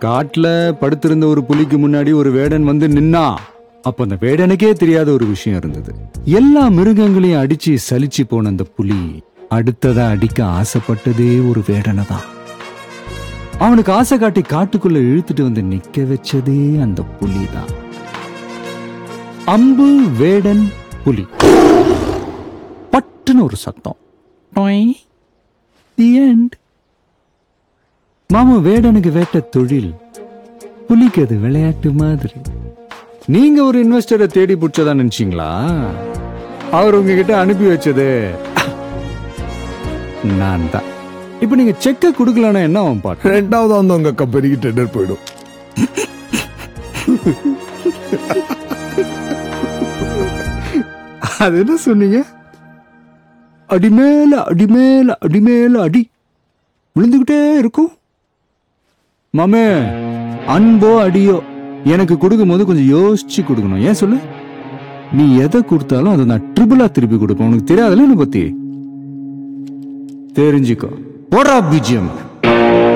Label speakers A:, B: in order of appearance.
A: காட்டுல படுத்திருந்த ஒரு புலிக்கு முன்னாடி ஒரு வேடன் வந்து நின்னா அப்ப அந்த வேடனுக்கே தெரியாத ஒரு விஷயம் இருந்தது எல்லா மிருகங்களையும் அடிச்சு சலிச்சு போன அந்த புலி அடுத்ததா அடிக்க ஆசைப்பட்டதே ஒரு வேடனை தான் அவனுக்கு ஆசை காட்டி காட்டுக்குள்ள இழுத்துட்டு வந்து நிக்க வச்சதே அந்த புலி தான் அம்பு வேடன் புலி பட்டுன்னு ஒரு சத்தம் டொய். The end. மாமா வேடனுக்கு வேட்ட தொழில் புலிக்கு அது விளையாட்டு மாதிரி நீங்க ஒரு இன்வெஸ்டரை தேடி பிடிச்சதா நினைச்சீங்களா அவர் உங்ககிட்ட அனுப்பி வச்சது நான் தான் இப்ப நீங்க செக்க கொடுக்கலன்னா என்ன ஆகும் பாட்டு
B: ரெண்டாவது வந்து உங்க கம்பெனிக்கு டெண்டர் போயிடும்
A: அது என்ன சொன்னீங்க அடிமேல அடிமேல அடிமேல அடி விழுந்துகிட்டே இருக்கும் மாமே அன்போ அடியோ எனக்கு கொடுக்கும் போது கொஞ்சம் யோசிச்சு கொடுக்கணும் ஏன் சொல்லு நீ எதை கொடுத்தாலும் அதை நான் ட்ரிபிளா திருப்பி கொடுப்பேன் உனக்கு தெரியாதுல்ல என்ன பத்தி தெரிஞ்சுக்கோ போடா பிஜிஎம்